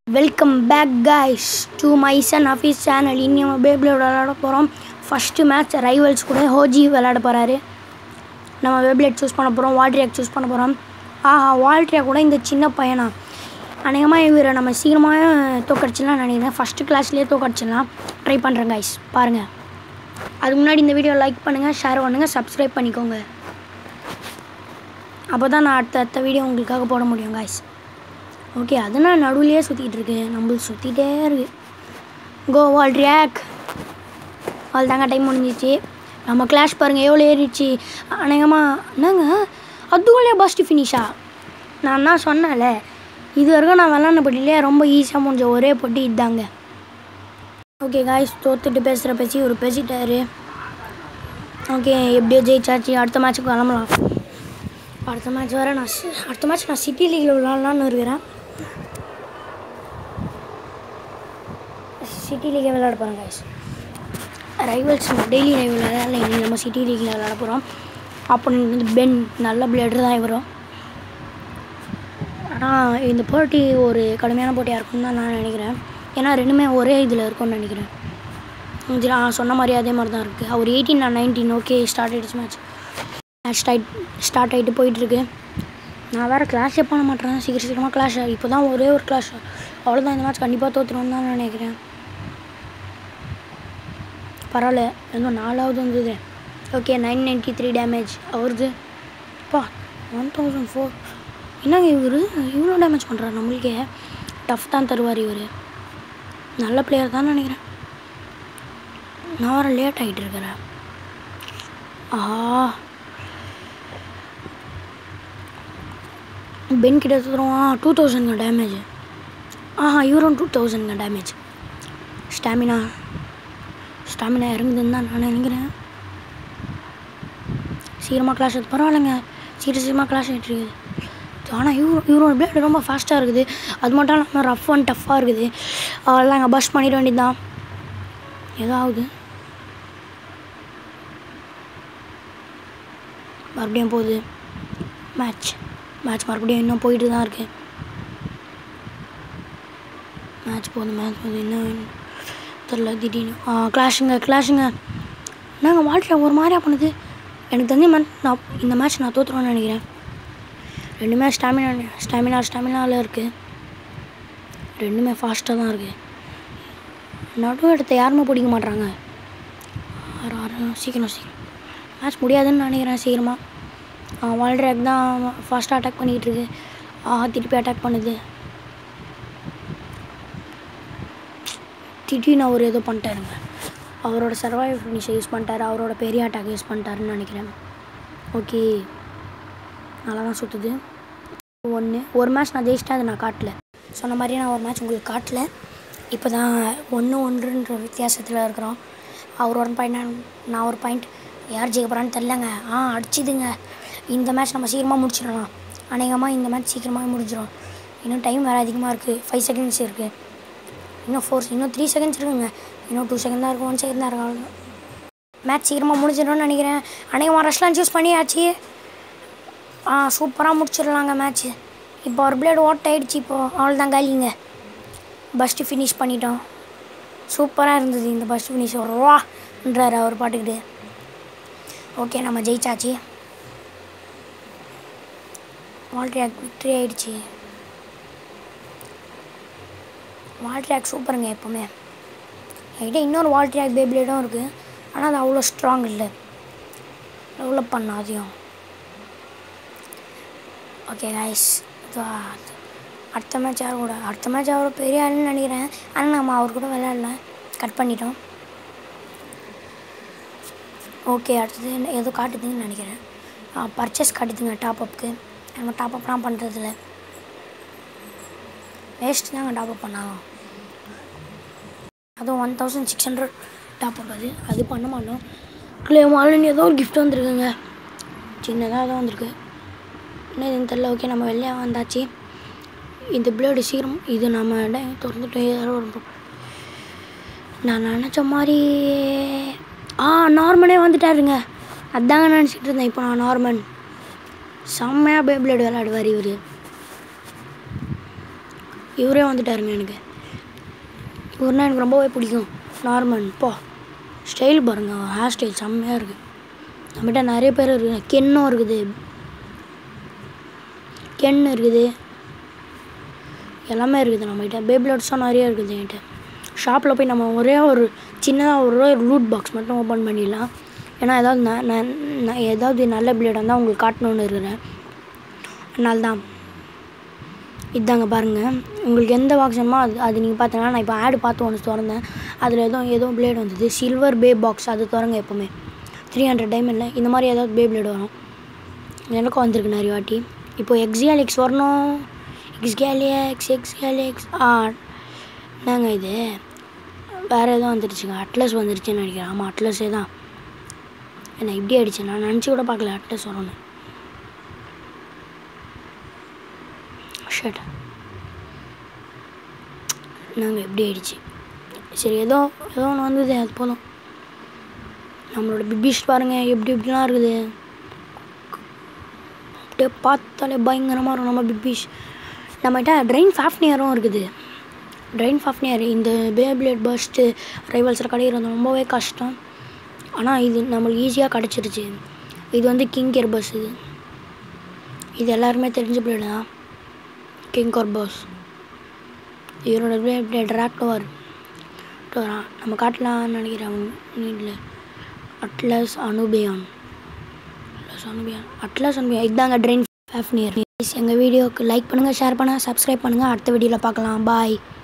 welcome back guys to my Sun office channel இன்னி நம்ம பேபிளோட விளையாட போகிறோம் ஃபஸ்ட்டு மேட்ச் ரைவல்ஸ் கூட ஹோஜி விளையாட போகிறாரு நம்ம வெப்லெட் சூஸ் பண்ண போகிறோம் வால்ட்ரியாக் சூஸ் பண்ண போகிறோம் ஆஹா வால்ட்ரியா கூட இந்த சின்ன பையனா அநேகமாக இவரை நம்ம சீக்கிரமாக தோக்கடிச்சிடலாம் நினைக்கிறேன் ஃபஸ்ட்டு கிளாஸ்லேயே தோக்கடிச்சிடலாம் ட்ரை பண்ணுறேன் கைஸ் பாருங்கள் அதுக்கு முன்னாடி இந்த வீடியோ லைக் பண்ணுங்கள் ஷேர் பண்ணுங்கள் சப்ஸ்கிரைப் பண்ணிக்கோங்க அப்போ தான் நான் அடுத்த அடுத்த வீடியோ உங்களுக்காக போட முடியும் கைஸ் ஓகே அது நான் நடுவுலையே சுற்றிட்டு இருக்கு நம்மளுக்கு சுற்றிட்டே இருக்கு கோ வால் ட்ராக் அவள் தாங்க டைம் முடிஞ்சிச்சு நம்ம கிளாஷ் பாருங்கள் எவ்வளோ ஏறிடுச்சு அநேகமாக என்னங்க அதுக்குள்ளே பஸ்ட்டு ஃபினிஷா நான் தான் சொன்னேன்ல இது வரைக்கும் நான் விளாட்ன போட்டியிலே ரொம்ப ஈஸியாக முடிஞ்ச ஒரே போட்டி இதாங்க ஓகே காய்ஸ் தோத்துட்டு பேசுகிற பேசி ஒரு பேசிட்டாரு ஓகே எப்படியோ ஜெயிச்சாச்சு அடுத்த மேட்ச்சுக்கு கிளம்பலாம் அடுத்த மேட்ச் வர நான் சி- அடுத்த மேட்ச் நான் சிட்டி லீக்கில் விளாட்லான்னு இருக்கிறேன் சிட்டி லீக்கே விளையாட போகிறேன் கைஸ் ரைவல்ஸ் டெய்லி ரைவல் விளையாடல இன்னைக்கு நம்ம சிட்டி லீக்கில் விளையாட போகிறோம் ஆப்போனண்ட் வந்து பென் நல்ல பிளேடர் தான் இவரும் ஆனால் இந்த போட்டி ஒரு கடுமையான போட்டியாக இருக்கும்னு தான் நான் நினைக்கிறேன் ஏன்னா ரெண்டுமே ஒரே இதில் இருக்கும்னு நினைக்கிறேன் இது நான் சொன்ன மாதிரி அதே மாதிரி தான் இருக்குது அவர் எயிட்டீன் நான் நைன்டீன் ஓகே ஸ்டார்ட் ஆகிடுச்சு மேட்ச் மேட்ச் டைட் ஸ்டார்ட் ஆகிட்டு போயிட்டுருக்கு நான் வேறு கிளாஸே பண்ண மாட்டேறேன் சீக்கிரம் சீக்கிரமாக கிளாஸ் இப்போ தான் ஒரே ஒரு கிளாஸ் அவ்வளோதான் இந்த மேட்ச் கண்டிப்பாக தோற்றுருவோம்னு தான் நினைக்கிறேன் பரவாயில்ல இன்னும் நாலாவது வந்தது okay nine ninety three damage அவருது பா ஒன் தௌசண்ட் ஃபோர் என்னங்க இவர் இவ்வளோ டேமேஜ் பண்ணுறாரு நம்மளுக்கே டஃப் தான் தருவார் இவர் நல்ல பிளேயர் தான் நினைக்கிறேன் நான் வர லேட் ஆகிட்டு இருக்கிறேன் ஆஹா பென் கிட்ட தருவான் டூ தௌசண்ட்ங்க டேமேஜ் ஆஹா இவரும் டூ தௌசண்ட்ங்க டேமேஜ் ஸ்டாமினா ஸ்டாமினா இறங்குதுன்னு தான் நான் நினைக்கிறேன் சீக்கிரமாக கிளாஸ் எடுத்து பரவாயில்லைங்க சீக்கிரம் சீக்கிரமாக கிளாஸ் எடுத்துருக்குது ஆனால் இவரு இவரோட பிளேட் ரொம்ப ஃபாஸ்ட்டாக இருக்குது அது மட்டும் இல்லாமல் ரஃப் அண்ட் டஃப்பாக இருக்குது அதெல்லாம் அங்கே பஸ் பண்ணிட வேண்டியதுதான் ஏதாவது மறுபடியும் போகுது மேட்ச் மேட்ச் மறுபடியும் இன்னும் போயிட்டு தான் இருக்கு மேட்ச் போகுது மேட்ச் போகுது என்ன வேணும் தெரில திடீர்னு ஆ கிளாஷுங்க கிளாஷுங்க நாங்கள் வாழ்க்கை ஒரு மாதிரியா பண்ணுது எனக்கு தெரிஞ்ச மேட்ச் நான் இந்த மேட்ச் நான் தோற்றுருவேன்னு நினைக்கிறேன் ரெண்டுமே ஸ்டாமினா ஸ்டாமினா ஸ்டாமினாவில் இருக்குது ரெண்டுமே ஃபாஸ்ட்டாக தான் இருக்குது நடு இடத்த யாருமே பிடிக்க மாட்றாங்க ஆறு ஆறு சீக்கிரம் சீக்கிரம் மேட்ச் முடியாதுன்னு நினைக்கிறேன் சீக்கிரமாக வால்ட்ராக் தான் ஃபாஸ்ட்டாக அட்டாக் பண்ணிக்கிட்டு இருக்கு ஆஹா திருப்பி அட்டாக் பண்ணுது திடீர்னு அவர் ஏதோ பண்ணிட்டாருங்க அவரோட சர்வைவ் ஃபினிஷை யூஸ் பண்ணிட்டாரு அவரோட பெரிய அட்டாக் யூஸ் பண்ணிட்டாருன்னு நினைக்கிறேன் ஓகே நல்லா தான் சுற்றுது ஒன்று ஒரு மேட்ச் நான் ஜெயிச்சிட்டேன் அதை நான் காட்டல சொன்ன மாதிரி நான் ஒரு மேட்ச் உங்களுக்கு காட்டல இப்போ தான் ஒன்று ஒன்றுன்ற வித்தியாசத்தில் இருக்கிறோம் அவர் ஒரு பாயிண்ட் நான் ஒரு பாயிண்ட் யார் ஜெயிக்க போகிறான்னு தெரிலங்க ஆ அடிச்சுதுங்க இந்த மேட்ச் நம்ம சீக்கிரமாக முடிச்சிடலாம் அநேகமாக இந்த மேட்ச் சீக்கிரமாக முடிஞ்சிடும் இன்னும் டைம் வேறு அதிகமாக இருக்குது ஃபைவ் செகண்ட்ஸ் இருக்குது இன்னும் ஃபோர் இன்னும் த்ரீ செகண்ட்ஸ் இருக்குங்க இன்னும் டூ செகண்ட் தான் இருக்கும் ஒன் செகண்ட் தான் இருக்கும் அவ்வளோதான் மேட்ச் சீக்கிரமாக முடிஞ்சிடும்னு நினைக்கிறேன் அநேகமாக ரஷ்லாம் சூஸ் பண்ணியாச்சு ஆ சூப்பராக முடிச்சிடலாங்க மேட்ச்சு இப்போ ஒரு பிளேடு ஓட்ட ஆயிடுச்சு இப்போது அவ்வளோதான் காலிங்க பஸ்ட்டு ஃபினிஷ் பண்ணிட்டோம் சூப்பராக இருந்தது இந்த பஸ் ஃபினிஷ் வான்றாரு அவர் பாட்டுக்கிட்டு ஓகே நம்ம ஜெயிச்சாச்சு வால்ட்ராக் விக்ட்ரி ஆயிடுச்சு வால்ட்ராக் சூப்பருங்க எப்போவுமே என்கிட்ட இன்னொரு வால்ட்ராக் பேப்ளேடும் இருக்குது ஆனால் அது அவ்வளோ ஸ்ட்ராங் இல்லை டெவலப் பண்ண அதையும் ஓகே கைஸ் அடுத்த மேட்ச் அவர் கூட அடுத்த மேட்ச் அவர் பெரிய ஆளுன்னு நினைக்கிறேன் ஆனால் நம்ம அவர் கூட விளையாடல கட் பண்ணிட்டோம் ஓகே அடுத்தது என்ன- ஏதோ காட்டுதுன்னு நினைக்கிறேன் பர்ச்சேஸ் காட்டுதுங்க டாப் அப்புக்கு நம்ம டாப் அப்லாம் பண்ணுறதில்ல வேஸ்ட் தாங்க டாப் அப் பண்ணாங்க அதுவும் one thousand six hundred top up அது அது பண்ண மாட்டோம் கிளே மாலின் ஏதோ ஒரு கிஃப்ட் வந்திருக்குங்க சின்னதாக தான் வந்திருக்கு என்ன இதுன்னு தெரில ஓகே நம்ம வெளியே வந்தாச்சு இந்த பிளேடு சீக்கிரம் இது நம்ம இடம் திறந்துட்டு யாரோ ஒரு நான் நினச்ச மாதிரி ஆ நார்மனே வந்துட்டாருங்க அதாங்க நினச்சிட்டு இருந்தேன் இப்போ நான் நார்மன் செம்மையாக பேப்ளேடு விளையாடுவார் இவர் இவரே வந்துட்டாருங்க எனக்கு இவர்னா எனக்கு ரொம்பவே பிடிக்கும் நார்மன் போ ஸ்டைல் பாருங்க ஹேர் ஸ்டைல் செம்மையாக இருக்குது நம்மகிட்ட நிறைய பேர் இருக்குது கென்னும் இருக்குது கென் இருக்குது எல்லாமே இருக்குது நம்மகிட்ட பேப்லட்ஸும் நிறைய இருக்குது என்கிட்ட ஷாப்பில் போய் நம்ம ஒரே ஒரு சின்னதாக ஒரு ரூட் பாக்ஸ் மட்டும் ஓப்பன் பண்ணிடலாம் ஏன்னா ஏதாவது ந- ந- ந- ஏதாவது நல்ல பிளேட் இருந்தால் உங்களுக்கு காட்டணுன்னு இருக்கிறேன் அதனால தான் இதாங்க பாருங்கள் உங்களுக்கு எந்த பாக்ஸ் வேணுமோ அது அது நீங்கள் பார்த்தீங்கன்னா நான் இப்போ ஆடு பார்த்து ஒன்று திறந்தேன் அதில் ஏதோ ஏதோ பிளேட் வந்தது சில்வர் பே பாக்ஸ் அது திறங்க எப்போவுமே த்ரீ ஹண்ட்ரட் டைமண்டில் இந்த மாதிரி ஏதாவது பே பிளேட் வரும் எனக்கும் வந்திருக்கு நிறைய வாட்டி இப்போ எக்ஸியாலிக்ஸ் வரணும் எக்ஸ்கேலியக்ஸ் எக்ஸ்கேலியக்ஸ் ஆ என்னங்க இது வேறு எதுவும் வந்துருச்சுங்க அட்லஸ் வந்துருச்சுன்னு நினைக்கிறேன் ஆமாம் அட்லஸே தான் என்ன இப்படி ஆயிடுச்சு நான் நினச்சி கூட பார்க்கல அட்லஸ் வரணும் ஷட் நாங்கள் எப்படி ஆயிடுச்சு சரி ஏதோ ஏதோ ஒன்று வந்தது அது போதும் நம்மளோட பிபிஷ் பாருங்கள் எப்படி எப்படிலாம் இருக்குது அப்படியே பார்த்தாலே பயங்கரமாக இருக்கும் நம்ம பிபிஷ் நம்மகிட்ட ட்ரெயின் ஃபாஃப்னியரும் இருக்குது ட்ரெயின் ஃபாஃப்னியர் இந்த பேப்ளேட் பஸ்ட்டு ரைவல்ஸில் கிடைக்கிறது ரொம்பவே கஷ்டம் ஆனால் இது நம்மளுக்கு ஈஸியாக கிடச்சிருச்சு இது வந்து கிங் கேர் பஸ் இது இது எல்லாருமே தெரிஞ்ச பிளேடு தான் கிங் கார் பஸ் இவரோட பிளேட் ராக்டோவர் நம்ம காட்டலாம்னு நினைக்கிறேன் நீட்டில் அட்லஸ் அனுபியான் அட்லஸ் அனுபியான் அட்லஸ் அனுபியான் இதாங்க ட்ரெயின் ஃபேஃப்னியர் எங்கள் வீடியோக்கு லைக் பண்ணுங்கள் ஷேர் பண்ணுங்கள் சப்ஸ்கிரைப் பண்ணுங்கள் அடுத்த வீடியோவில் பார்க்கலாம் பாய்